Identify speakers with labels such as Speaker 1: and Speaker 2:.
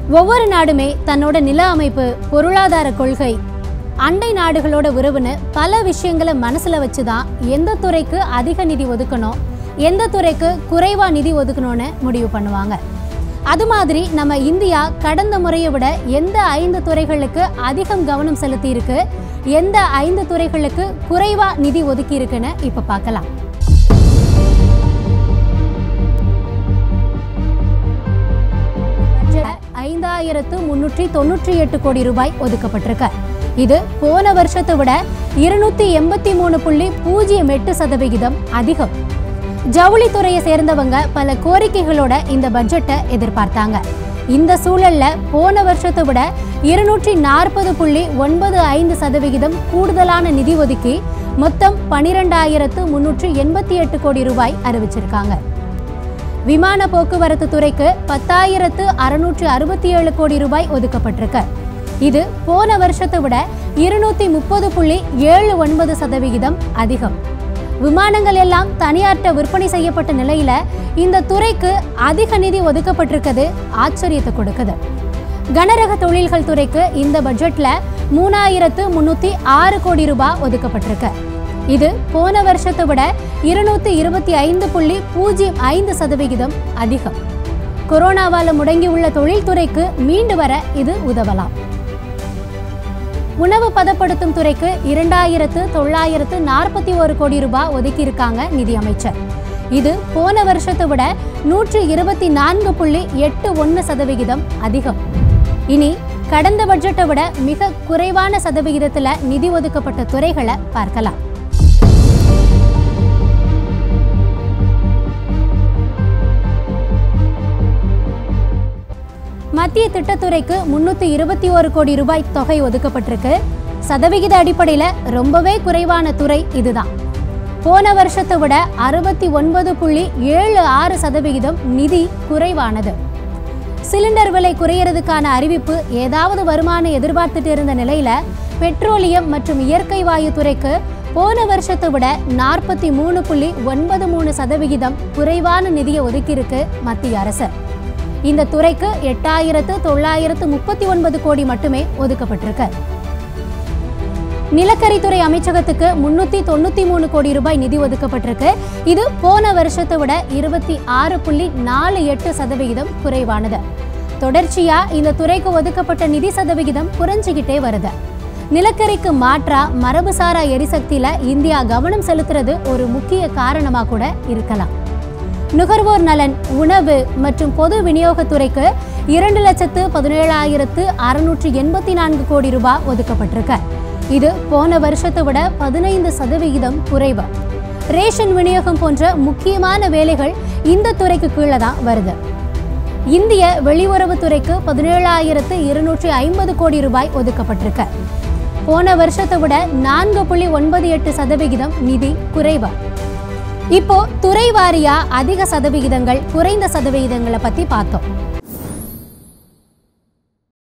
Speaker 1: ஒவ்வொரு நாடுமே தன்னோட நில அமைப்பு பொருளாதார கொள்கை அண்டை நாடுகளோட உறவுன்னு பல விஷயங்களை மனசுல வச்சு தான் எந்த துறைக்கு அதிக நிதி ஒதுக்கணும் எந்த துறைக்கு குறைவா நிதி ஒதுக்கணும்னு முடிவு பண்ணுவாங்க அது மாதிரி நம்ம இந்தியா கடந்த முறையை விட எந்த ஐந்து துறைகளுக்கு அதிகம் கவனம் செலுத்தி இருக்கு எந்த ஐந்து துறைகளுக்கு குறைவா நிதி ஒதுக்கி இருக்குன்னு இப்ப பார்க்கலாம் ஐந்தாயிரத்து முன்னூற்றி தொண்ணூற்றி எட்டு கோடி ரூபாய் ஒதுக்கப்பட்டிருக்கு இது போன வருஷத்தை விட இருநூத்தி எண்பத்தி மூணு புள்ளி பூஜ்ஜியம் எட்டு சதவிகிதம் அதிகம் ஜவுளித்துறையை சேர்ந்தவங்க பல கோரிக்கைகளோட இந்த பட்ஜெட்டை எதிர்பார்த்தாங்க இந்த சூழல்ல போன வருஷத்தை விட இருநூற்றி நாற்பது புள்ளி ஒன்பது ஐந்து சதவிகிதம் கூடுதலான நிதி ஒதுக்கி மொத்தம் பனிரெண்டாயிரத்து முன்னூற்று எண்பத்தி எட்டு கோடி ரூபாய் அறிவிச்சிருக்காங்க விமான போக்குவரத்து துறைக்கு பத்தாயிரத்து அறுநூற்று அறுபத்தி ஏழு கோடி ரூபாய் ஒதுக்கப்பட்டிருக்கு இது போன வருஷத்தை விட இருநூத்தி முப்பது புள்ளி ஏழு ஒன்பது சதவிகிதம் அதிகம் விமானங்கள் எல்லாம் தனியார்ட்ட விற்பனை செய்யப்பட்ட நிலையில இந்த துறைக்கு அதிக நிதி ஒதுக்கப்பட்டிருக்கிறது ஆச்சரியத்தை கொடுக்குது கனரக தொழில்கள் துறைக்கு இந்த பட்ஜெட்ல மூணாயிரத்து முன்னூத்தி ஆறு கோடி ரூபாய் ஒதுக்கப்பட்டிருக்கு இது போன வருஷத்தை விட இருநூத்தி இருபத்தி ஐந்து புள்ளி பூஜ்ஜியம் ஐந்து சதவிகிதம் அதிகம் கொரோனாவால முடங்கியுள்ள தொழில்துறைக்கு மீண்டு வர இது உதவலாம் உணவு பதப்படுத்தும் துறைக்கு இரண்டாயிரத்து தொள்ளாயிரத்து நாற்பத்தி ஒரு கோடி ரூபாய் ஒதுக்கியிருக்காங்க நிதி அமைச்சர் இது போன வருஷத்தை விட நூற்று இருபத்தி நான்கு புள்ளி எட்டு ஒன்று சதவிகிதம் அதிகம் இனி கடந்த பட்ஜெட்டை விட மிக குறைவான சதவிகிதத்தில் நிதி ஒதுக்கப்பட்ட துறைகளை பார்க்கலாம் மத்திய திட்டத்துறைக்கு முன்னூற்றி இருபத்தி ஒரு கோடி ரூபாய் தொகை ஒதுக்கப்பட்டிருக்கு சதவிகித அடிப்படையில் ரொம்பவே குறைவான துறை இதுதான் போன வருஷத்தை விட அறுபத்தி ஒன்பது புள்ளி ஏழு ஆறு சதவிகிதம் நிதி குறைவானது சிலிண்டர் விலை குறையறதுக்கான அறிவிப்பு ஏதாவது வருமானம் எதிர்பார்த்துட்டு இருந்த நிலையில பெட்ரோலியம் மற்றும் இயற்கை வாயு துறைக்கு போன வருஷத்தை விட நாற்பத்தி மூணு புள்ளி ஒன்பது மூணு சதவிகிதம் குறைவான நிதியை ஒதுக்கியிருக்கு மத்திய அரசு இந்த துறைக்கு எட்டாயிரத்து தொள்ளாயிரத்து முப்பத்தி ஒன்பது கோடி மட்டுமே ஒதுக்கப்பட்டிருக்கு நிலக்கரித்துறை அமைச்சகத்துக்கு முன்னூத்தி தொண்ணூத்தி மூணு கோடி ரூபாய் நிதி ஒதுக்கப்பட்டிருக்கு இது போன வருஷத்தை விட இருபத்தி ஆறு புள்ளி நாலு எட்டு சதவிகிதம் குறைவானது தொடர்ச்சியா இந்த துறைக்கு ஒதுக்கப்பட்ட நிதி சதவிகிதம் குறைஞ்சிக்கிட்டே வருது நிலக்கரிக்கு மாற்றா மரபுசாரா எரிசக்தியில இந்தியா கவனம் செலுத்துறது ஒரு முக்கிய காரணமா கூட இருக்கலாம் நுகர்வோர் நலன் உணவு மற்றும் பொது விநியோகத்துறைக்கு இரண்டு லட்சத்து பதினேழாயிரத்து அறுநூற்று எண்பத்தி நான்கு கோடி ரூபாய் ஒதுக்கப்பட்டிருக்கு இது போன வருஷத்தை விட பதினைந்து சதவிகிதம் குறைவு ரேஷன் விநியோகம் போன்ற முக்கியமான வேலைகள் இந்த துறைக்கு கீழே தான் வருது இந்திய வெளியுறவுத்துறைக்கு பதினேழாயிரத்து இருநூற்றி ஐம்பது கோடி ரூபாய் ஒதுக்கப்பட்டிருக்கு போன வருஷத்தை விட நான்கு புள்ளி ஒன்பது எட்டு சதவிகிதம் நிதி குறைவு இப்போ துறை வாரியா அதிக சதவிகிதங்கள் குறைந்த சதவிகிதங்களை பத்தி பார்த்தோம்